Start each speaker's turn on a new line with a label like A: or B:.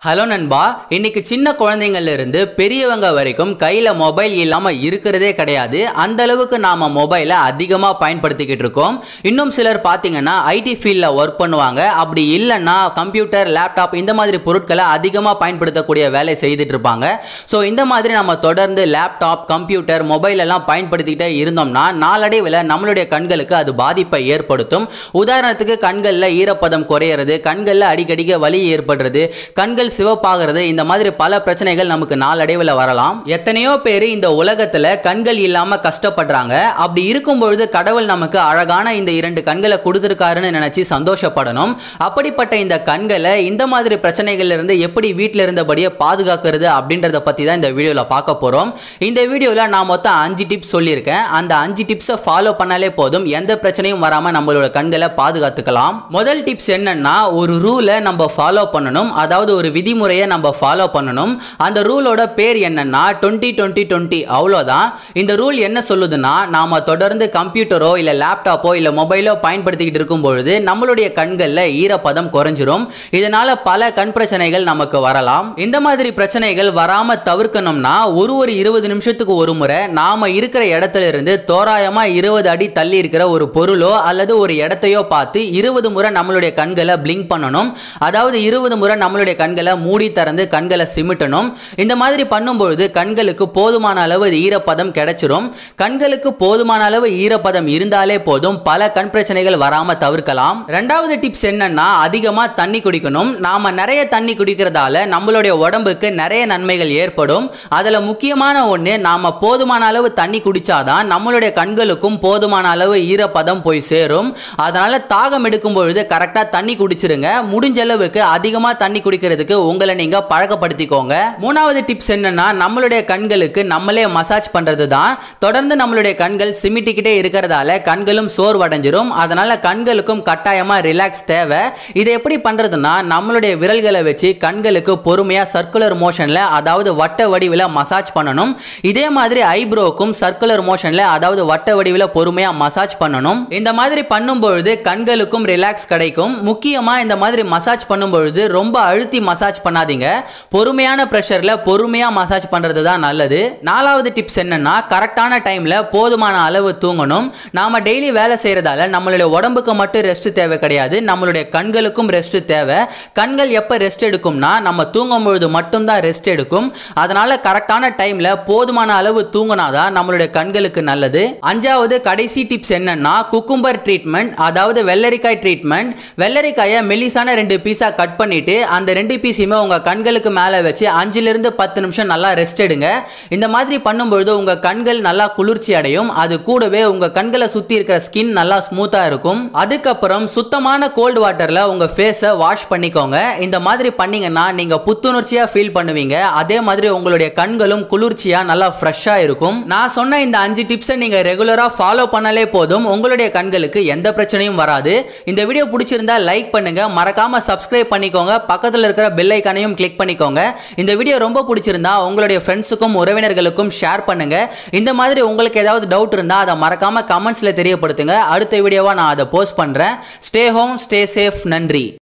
A: hello நண்பா இன்னைக்கு சின்ன குழந்தைங்கள்ல இருந்து பெரியவங்க வரைக்கும் கையில மொபைல் இல்லாம இருக்கிறதே கிடையாது அந்த அளவுக்கு நாம மொபைலை அதிகமா பயன்படுத்திக்கிட்டு இருக்கோம் இன்னும் சிலர் பார்த்தீங்கன்னா ஐடி ஃபீல்டில் ஒர்க் பண்ணுவாங்க அப்படி இல்லைன்னா கம்ப்யூட்டர் லேப்டாப் இந்த மாதிரி பொருட்களை அதிகமாக பயன்படுத்தக்கூடிய வேலை செய்துட்டு இருப்பாங்க ஸோ இந்த மாதிரி நம்ம தொடர்ந்து லேப்டாப் கம்ப்யூட்டர் மொபைல் எல்லாம் பயன்படுத்திக்கிட்டே இருந்தோம்னா நாளடைவில் நம்மளுடைய கண்களுக்கு அது பாதிப்பை ஏற்படுத்தும் உதாரணத்துக்கு கண்களில் ஈரப்பதம் குறையிறது கண்களில் அடிக்கடிக்க வலி ஏற்படுறது கண்கள் சிவப்பாகிறது இந்த மாதிரி பல பிரச்சனைகள் நமக்கு நாளடைவில் வரலாம் எத்தனையோ பேர் இந்த உலகத்தில் கண்கள் இல்லாமல் கஷ்டப்படுறாங்க அப்படி இருக்கும் பொழுது கடவுள் நமக்கு அழகான இந்த இரண்டு கண்களை கொடுத்துருக்காருன்னு நினச்சி சந்தோஷப்படணும் அப்படிப்பட்ட இந்த கண்களை இந்த மாதிரி பிரச்சனைகள்ல இருந்து எப்படி வீட்டில் இருந்தபடியே பாதுகாக்கிறது அப்படின்றத பற்றி தான் இந்த வீடியோவில் பார்க்க போகிறோம் இந்த வீடியோவில் நான் மொத்தம் அஞ்சு டிப்ஸ் சொல்லியிருக்கேன் அந்த அஞ்சு டிப்ஸை ஃபாலோ பண்ணாலே போதும் எந்த பிரச்சனையும் வராமல் நம்மளோட கண்களை பாதுகாத்துக்கலாம் முதல் டிப்ஸ் என்னன்னா ஒரு ரூலை நம்ம ஃபாலோ பண்ணணும் அதாவது ஒரு விதிமுறையை நம்ம ஃபாலோ பண்ணணும் அந்த ரூலோட பேர் என்னன்னா டுவெண்ட்டி டுவெண்ட்டி டுவெண்ட்டி அவ்வளோதான் இந்த ரூல் என்ன சொல்லுதுன்னா நாம தொடர்ந்து கம்ப்யூட்டரோ இல்லை லேப்டாப்போ இல்லை மொபைலோ பயன்படுத்திக்கிட்டு இருக்கும் பொழுது நம்மளுடைய கண்களில் ஈரப்பதம் குறைஞ்சிரும் இதனால பல கண் பிரச்சனைகள் நமக்கு வரலாம் இந்த மாதிரி பிரச்சனைகள் வராம தவிர்க்கணும்னா ஒரு ஒரு இருபது நிமிஷத்துக்கு ஒரு முறை நாம இருக்கிற இடத்துல இருந்து தோராயமா இருபது அடி தள்ளி இருக்கிற ஒரு பொருளோ அல்லது ஒரு இடத்தையோ பார்த்து இருபது முறை நம்மளுடைய கண்களை பிளிங்க் பண்ணணும் அதாவது இருபது முறை நம்மளுடைய கண்களை மூடி திறந்து கண்களை சிமிட்டணும் இந்த மாதிரி பண்ணும்பொழுது கண்களுக்கு போதுமான அளவு ஈரப்பதம் கிடைச்சிரும் கண்களுக்கு போதுமான அளவு ஈரப்பதம் இருந்தாலே போதும் பல கண் பிரச்சனைகள் வராம தவிர்க்கலாம் ரெண்டாவது டிப்ஸ் என்னன்னா அதிகமா தண்ணி குடிக்கணும் நாம நிறைய தண்ணி குடிக்கிறதால நம்மளுடைய உடம்புக்கு நிறைய நன்மைகள் ஏற்படும் அதுல முக்கியமான ஒண்ணு நாம போதுமான அளவு தண்ணி குடிச்சாதான் நம்மளுடைய கண்களுக்கும் போதுமான அளவு ஈரப்பதம் போய் சேரும் அதனால தாகம் எடுக்கும் பொழுது கரெக்டா தண்ணி குடிச்சிருங்க முடிஞ்ச அளவுக்கு அதிகமா தண்ணி குடிக்கிறதுக்கு உங்களை நீங்க பழக்கப்படுத்திக்கோங்க மூணாவது டிப்ஸ் என்னன்னா நம்மளுடைய கண்களுக்கு நம்மளே மசாஜ் பண்றது தான் தொடர்ந்து நம்மளுடைய கண்கள் சிமிட்டிக்கிட்டே இருக்கிறதால கண்களும் சோர்வடைஞ்சிரும் அதனால கண்களுக்கும் கட்டாயமா ரிலாக்ஸ் தேவை இதை எப்படி பண்றதுன்னா நம்மளுடைய விரல்களை வச்சு கண்களுக்கு பொறுமையா சர்க்குலர் மோஷன்ல அதாவது வட்ட வடிவில் மசாஜ் பண்ணணும் இதே மாதிரி ஐப்ரோக்கும் சர்க்குலர் மோஷன்ல அதாவது வட்ட வடிவில் பொறுமையா மசாஜ் பண்ணணும் இந்த மாதிரி பண்ணும்பொழுது கண்களுக்கும் ரிலாக்ஸ் கிடைக்கும் முக்கியமா இந்த மாதிரி மசாஜ் பண்ணும்பொழுது ரொம்ப அழுத்தி மசாஜ் பண்ணாதீங்க பொறுமையான ப்ரெஷர்ல பொறுமையா மசாஜ் பண்றது தான் நல்லது நாலாவது டிப்ஸ் என்னன்னா கரெக்டான டைம்ல போதுமான அளவு தூங்கணும் நாம டெய்லி வேலை செய்யறதால நம்மளுடைய உடம்புக்கு மட்டும் ரெஸ்ட் தேவை கிடையாது நம்மளுடைய கண்களுக்கும் ரெஸ்ட் தேவை கண்கள் எப்போ ரெஸ்ட் எடுக்கும்னா நம்ம தூங்கும் பொழுது மட்டும்தான் ரெஸ்ட் எடுக்கும் அதனால கரெக்டான டைம்ல போதுமான அளவு தூங்கினாதான் நம்மளுடைய கண்களுக்கு நல்லது அஞ்சாவது கடைசி டிப்ஸ் என்னன்னா குக்கும்பர் ட்ரீட்மெண்ட் அதாவது வெள்ளரிக்காய் ட்ரீட்மெண்ட் வெள்ளரிக்காயை மெலிசான ரெண்டு பீஸா கட் பண்ணிட்டு அந்த ரெண்டு பீஸையுமே உங்க கண்களுக்கு மேலே வச்சு அஞ்சுல இருந்து பத்து நிமிஷம் நல்லா ரெஸ்ட் எடுங்க இந்த மாதிரி பண்ணும்பொழுது உங்க கண்கள் நல்லா குளிர்ச்சி அடையும் அது கூடவே உங்க கண்களை சுத்தி இருக்கிற ஸ்கின் நல்லா ஸ்மூத்தா இருக்கும் அதுக்கப்புறம் சுத்தமான கோல்டு வாட்டர்ல உங்க ஃபேஸை வாஷ் பண்ணிக்கோங்க இந்த மாதிரி பண்ணீங்கன்னா நீங்க புத்துணர்ச்சியா ஃபீல் பண்ணுவீங்க அதே மாதிரி உங்களுடைய கண்களும் குளிர்ச்சியா நல்லா ஃப்ரெஷ்ஷா இருக்கும் நான் சொன்ன இந்த அஞ்சு டிப்ஸை நீங்க ரெகுலரா ஃபாலோ பண்ணாலே போதும் உங்களுடைய கண்களுக்கு எந்த பிரச்சனையும் வராது இந்த வீடியோ பிடிச்சிருந்தா லைக் பண்ணுங்க மறக்காம சப்ஸ்கிரைப் பண்ணிக்கோங்க பக்கத்தில் இருக்கிற பெல் ஐக்கானையும் கிளிக் பண்ணிக்கோங்க இந்த வீடியோ ரொம்ப பிடிச்சிருந்தா உங்களுடைய ஃப்ரெண்ட்ஸுக்கும் உறவினர்களுக்கும் ஷேர் பண்ணுங்க இந்த மாதிரி உங்களுக்கு ஏதாவது டவுட் இருந்தா அதை மறக்காம கமெண்ட்ஸ்ல தெரியப்படுத்துங்க அடுத்த வீடியோவா நான் அதை போஸ்ட் பண்றேன் ஸ்டே ஹோம் ஸ்டே சேஃப் நன்றி